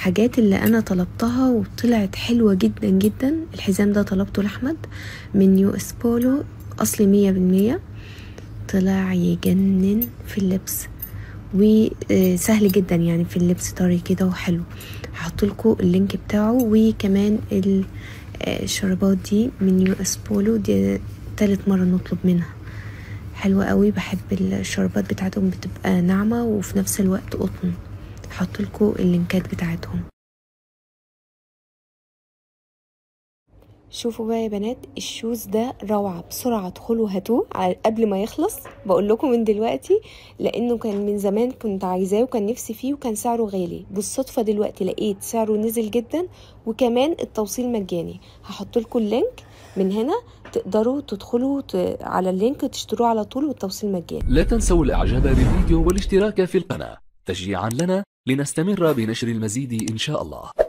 حاجات اللي انا طلبتها وطلعت حلوة جدا جدا الحزام ده طلبته لاحمد من يو اس بولو اصلي مية بالمية طلع يجنن في اللبس وسهل جدا يعني في اللبس طري كده وحلو هحط لكم اللينك بتاعه وكمان الشرابات دي من يو اس بولو دي تالت مرة نطلب منها حلوة قوي بحب الشربات بتاعتهم بتبقى ناعمة وفي نفس الوقت قطن هحط لكم اللينكات بتاعتهم شوفوا بقى يا بنات الشوز ده روعة بسرعة ادخلوا هاتوه قبل ما يخلص بقول لكم من دلوقتي لانه كان من زمان كنت عايزاه وكان نفسي فيه وكان سعره غالي بالصدفة دلوقتي لقيت سعره نزل جدا وكمان التوصيل مجاني هحط لكم اللينك من هنا تقدروا تدخلوا على اللينك تشتروه على طول والتوصيل مجاني لا تنسوا الاعجاب بالفيديو والاشتراك في القناة تشجيعا لنا لنستمر بنشر المزيد ان شاء الله